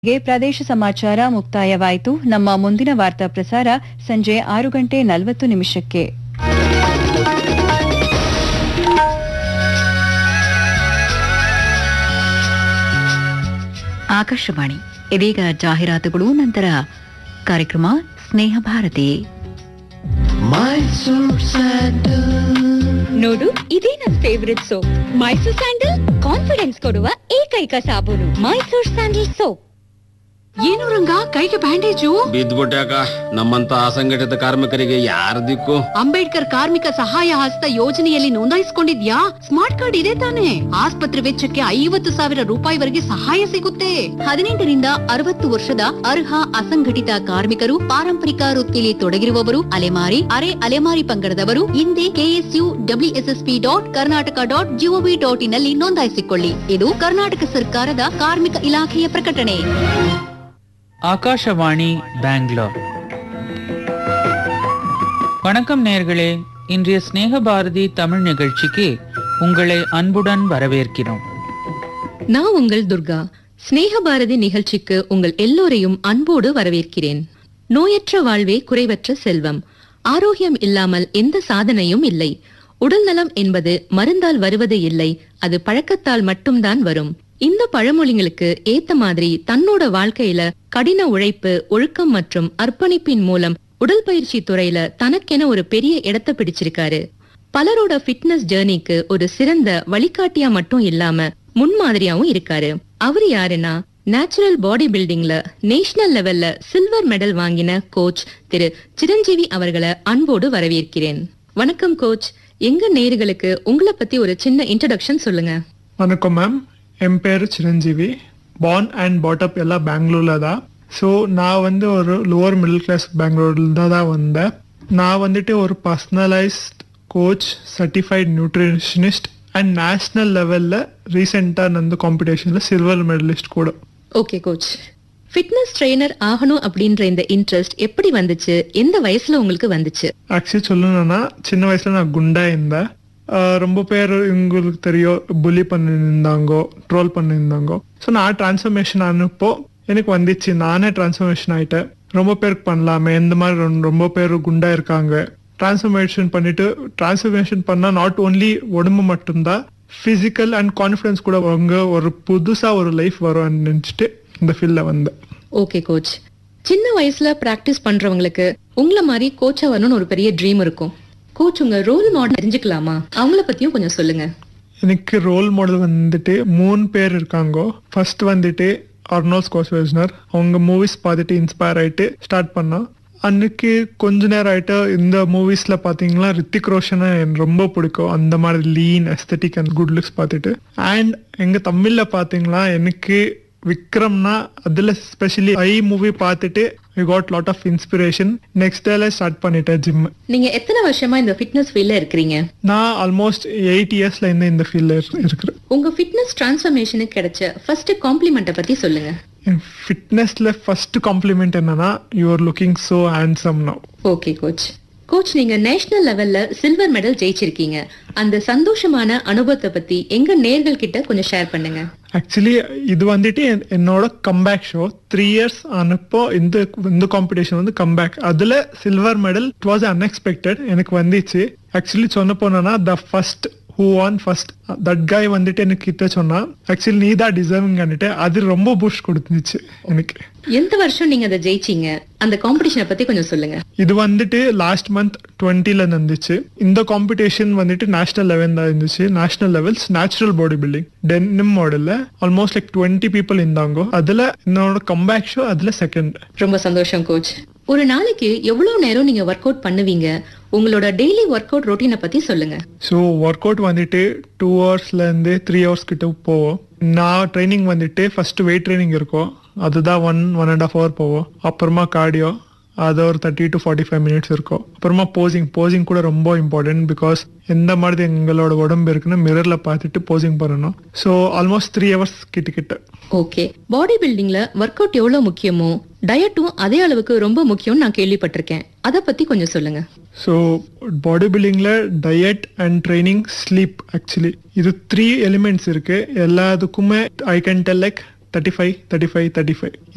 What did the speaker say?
ಗೆ ಪ್ರದೇಶ ಸಮಾಚಾರ ಮುಕ್ತಾಯವಾಯಿತು ನಮ್ಮ ಮುಂದಿನ ವಾರ್ತಾ ಪ್ರಸಾರ ಸಂಜೆ ಆರು ಗಂಟೆ ನಲವತ್ತು ನಿಮಿಷಕ್ಕೆ ಆಕಾಶವಾಣಿ ಇದೀಗ ಜಾಹೀರಾತುಗಳು ನಂತರ ಕಾರ್ಯಕ್ರಮ ಸ್ನೇಹ ಭಾರತಿ ನೋಡು ಇದೇ ನನ್ favourite soap Mysore sandal confidence ಕೊಡುವ ಏಕೈಕ ಸಾಬೂನು ಮೈಸೂರ್ ಸ್ಯಾಂಡಲ್ ಸೋಪ್ ಏನು ರಂಗ ಕೈಗೆ ಬ್ಯಾಂಡೇಜು ಬಿದ್ದ್ಬಿಟ್ಯಾಕ ನಮ್ಮಂತ ಅಸಂಘಟಿತ ಕಾರ್ಮಿಕರಿಗೆ ಯಾರ ದಿಕ್ಕು ಅಂಬೇಡ್ಕರ್ ಕಾರ್ಮಿಕ ಸಹಾಯ ಹಸ್ತ ಯೋಜನೆಯಲ್ಲಿ ನೋಂದಾಯಿಸಿಕೊಂಡಿದ್ಯಾ ಸ್ಮಾರ್ಟ್ ಕಾರ್ಡ್ ಇದೆ ತಾನೆ ಆಸ್ಪತ್ರೆ ವೆಚ್ಚಕ್ಕೆ ಐವತ್ತು ಸಾವಿರ ರೂಪಾಯಿವರೆಗೆ ಸಹಾಯ ಸಿಗುತ್ತೆ ಹದಿನೆಂಟರಿಂದ ಅರವತ್ತು ವರ್ಷದ ಅರ್ಹ ಅಸಂಘಟಿತ ಕಾರ್ಮಿಕರು ಪಾರಂಪರಿಕ ವೃತ್ತಿಯಲ್ಲಿ ತೊಡಗಿರುವವರು ಅಲೆಮಾರಿ ಅರೆ ಅಲೆಮಾರಿ ಪಂಗಡದವರು ಹಿಂದೆ KSU WSSP dot Karnataka dot gov dot in ನಲ್ಲಿ ನೋಂದಾಯಿಸಿಕೊಳ್ಳಿ ಇದು ಕರ್ನಾಟಕ ಸರ್ಕಾರದ ಕಾರ್ಮಿಕ ಇಲಾಖೆಯ ಪ್ರಕಟಣೆ ஆகாஷவாணி பெங்களூர் வணக்கம் நேயர்களே இன்றைய ஸ்நேக பாரதி தமிழ் நிகழ்ச்சிக்கு உங்களை அன்புடன் வரவேற்கிறோம் நான் உங்கள் துர்கா சிநேக பாரதி நிகழ்ச்சிக்கு உங்கள் எல்லோரையும் அன்போடு வரவேற்கிறேன் நோயற்ற வாழ்வே குறைவற்ற செல்வம் ஆரோக்கியம் இல்லாமல் எந்த சாதனையும் இல்லை உடல் நலம் என்பது மருந்தால் வருவது இல்லை அது பழக்கத்தால் மட்டும்தான் வரும் இந்த பழமொழிகளுக்கு ஏத்த மாதிரி தன்னோட வாழ்க்கையில கடின உழைப்பு ஒழுக்கம் மற்றும் அர்ப்பணிப்பின் மூலம் உடல் பயிற்சி துறையில தனக்கென ஒரு பெரிய இடத்தை பிடிச்சிருக்காரு பலரோட ஃபிட்னஸ் ஜேர்னிக்கு ஒரு சிறந்த வழிகாட்டியா மட்டும் இல்லாம முன்மாதிரியாவும் இருக்காரு அவரு யாருன்னா நேச்சுரல் பாடி பில்டிங்ல நேஷனல் லெவல்ல சில்வர் மெடல் வாங்கின கோச் திரு சிரஞ்சீவி அவர்களை அன்போடு வரவேற்கிறேன் வணக்கம் கோச் எங்க நேயர்களுக்கு உங்களை பத்தி ஒரு சின்ன இன்ட்ரடக்ஷன் சொல்லுங்க வணக்கம் மேம் என் பேர் சிரஞ்சீவி பார்ன் அண்ட் பாட்டப் எல்லாம் பெங்களூர்ல தான் ஸோ நான் வந்து ஒரு லோவர் மிடில் கிளாஸ் பெங்களூர்ல தான் வந்தேன் நான் வந்துட்டு ஒரு personalised coach certified nutritionist and national லெவலில் ரீசெண்டாக நடந்த காம்படிஷனில் சில்வர் மெடலிஸ்ட் கூட ஓகே கோச் ஃபிட்னஸ் ட்ரெயினர் ஆகணும் அப்படின்ற இந்த இன்ட்ரெஸ்ட் எப்படி வந்துச்சு எந்த வயசுல உங்களுக்கு வந்துச்சு ஆக்சுவலி சொல்லணும்னா சின்ன வயசுல நான் குண்டா இருந்தேன் ஆஹ் ரொம்ப பேர் உங்களுக்கு தெரியும் புலி பண்ணியிருந்தாங்கோ ட்ரோல் பண்ணியிருந்தாங்கோ ஸோ நான் டிரான்ஸ்ஃபர்மேஷன் ஆனப்போ எனக்கு வந்துச்சு நானே டிரான்ஸ்ஃபர்மேஷன் ஆயிட்டேன் ரொம்ப பேருக்கு பண்ணலாமே இந்த மாதிரி ரொம்ப- ரொம்ப பேர் குண்டா இருக்காங்க டிரான்ஸ்ஃபர்மேஷன் பண்ணிட்டு டிரான்ஸ்ஃபர்மேஷன் பண்ணா நாட் ஓன்லி உடம்பு மட்டும்தான் ஃபிசிக்கல் அண்ட் கான்ஃபிடன்ஸ் கூட அவங்க ஒரு புதுசா ஒரு லைஃப் வரும்னு நினைச்சிட்டு இந்த ஃபீல்ட்ல வந்தேன் ஓகே கோச் சின்ன வயசுல பிராக்டிஸ் பண்றவங்களுக்கு உங்களை மாதிரி கோச்சா வரணும்னு ஒரு பெரிய ட்ரீம் இருக்கும் கோச் உங்க ரோல் மாடல் தெரிஞ்சுக்கலாமா அவங்கள பத்தியும் கொஞ்சம் சொல்லுங்க எனக்கு ரோல் மாடல் வந்துட்டு மூணு பேர் இருக்காங்க ஃபர்ஸ்ட் வந்துட்டு அர்னோல் ஸ்கோஸ்வேஸ்னர் அவங்க மூவிஸ் பார்த்துட்டு இன்ஸ்பயர் ஆயிட்டு ஸ்டார்ட் பண்ணோம் அன்னைக்கு கொஞ்ச நேரம் ஆயிட்டு இந்த மூவிஸ்ல பாத்தீங்கன்னா ரித்திக் ரோஷனை எனக்கு ரொம்ப பிடிக்கும் அந்த மாதிரி lean aesthetic and good looks பார்த்துட்டு அண்ட் எங்க தமிழ்ல பாத்தீங்கன்னா எனக்கு விக்ரம்னா அதுல ஸ்பெஷலி ஐ மூவி பார்த்துட்டு I got lot of inspiration next டேல ஸ்டார்ட் பண்ணிட்டேன் ஜிம் நீங்க எத்தனை வருஷமா இந்த ஃபிட்னஸ் ஃபீல்ட்ல இருக்கிறீங்க நான் ஆல்மோஸ்ட் எயிட் இயர்ஸ்ல இருந்து இந்த ஃபீல்ட்ல இருக்கிறேன் உங்க ஃபிட்னஸ் டிரான்ஸ்ஃபர்மேஷனுக்கு கிடைச்ச ஃபர்ஸ்ட் காம்ப்ளிமெண்ட்டை பத்தி சொல்லுங்க என் ஃபிட்னஸ்ல ஃபர்ஸ்ட் காம்ப்ளிமெண்ட் என்னன்னா you are looking so handsome now okay coach coach நீங்க நேஷனல் லெவல்ல சில்வர் மெடல் ஜெயிச்சிருக்கீங்க அந்த சந்தோஷமான அனுபவத்தை பத்தி எங்க நேர்கள் கிட்ட கொஞ்சம் ஷேர் பண்ணுங்க ஆக்சுவலி இது வந்துட்டு என்- என்னோட கம்பேக் ஷோ த்ரீ இயர்ஸ் ஆனப்போ இந்த இந்த காம்படிஷன் வந்து கம்பேக் அதுல silver medal it was unexpected எனக்கு வந்துச்சு ஆக்சுவலி சொன்ன போனா the first who on first that guy வந்துட்டு எனக்கு கிட்ட சொன்னா ஆக்சுவலி நீ தான் டிசர்விங் பண்ணிட்டு அது ரொம்ப புஷ் கொடுத்துச்சு எனக்கு எந்த வருஷம் நீங்க அதை ஜெயிச்சீங்க அந்த காம்படிஷனை பத்தி கொஞ்சம் சொல்லுங்க இது வந்துட்டு லாஸ்ட் மந்த் டுவெண்ட்டில நடந்துச்சு இந்த காம்படிஷன் வந்துட்டு நேஷனல் லெவல் தான் இருந்துச்சு national levels natural body building denim மாடல்ல ஆல்மோஸ்ட் லைக் டுவெண்ட்டி பீப்புள் இருந்தாங்க அதுல என்னோட கம்பேக் ஷோ அதுல செகண்ட் ரொம்ப சந்தோஷம் கோச் ஒரு நாளைக்கு எவ்வளவு நேரம் நீங்க ஒர்க் அவுட் பண்ணுவீங்க உங்களோட டெய்லி ஒர்க் அவுட் ரொட்டீனை பத்தி சொல்லுங்க ஸோ ஒர்க் அவுட் வந்துட்டு டூ ஹவர்ஸ்ல இருந்து த்ரீ ஹவர்ஸ் கிட்ட போவோம் நான் ட்ரைனிங் வந்துட்டு ஃபர்ஸ்ட் வெயிட் ட்ரைனிங் இருக்கும் அதுதான் one one and half hour போவோம் அப்புறமா கார்டியோ அது ஒரு thirty to forty five minutes இருக்கும் அப்புறமா போசிங் போசிங் கூட ரொம்ப இம்பார்ட்டன்ட் பிகாஸ் எந்த மாதிரி எங்களோட உடம்பு இருக்குன்னு மிரர்ல பார்த்துட்டு போசிங் பண்ணணும் ஸோ ஆல்மோஸ்ட் த்ரீ ஹவர்ஸ் கிட்ட கிட்ட ஓகே பாடி பில்டிங்ல ஒர்க் அவுட் எவ்வளவு முக்கியமோ டயட்டும் அதே அளவுக்கு ரொம்ப முக்கியம்னு நான் கேள்விப்பட்டிருக்கேன் அத பத்தி கொஞ்சம் சொல்லுங்க ஸோ பாடி பில்டிங்ல diet and training sleep actually இது த்ரீ எலிமெண்ட்ஸ் இருக்கு எல்லாத்துக்குமே I can tell like thirty five thirty five thirty five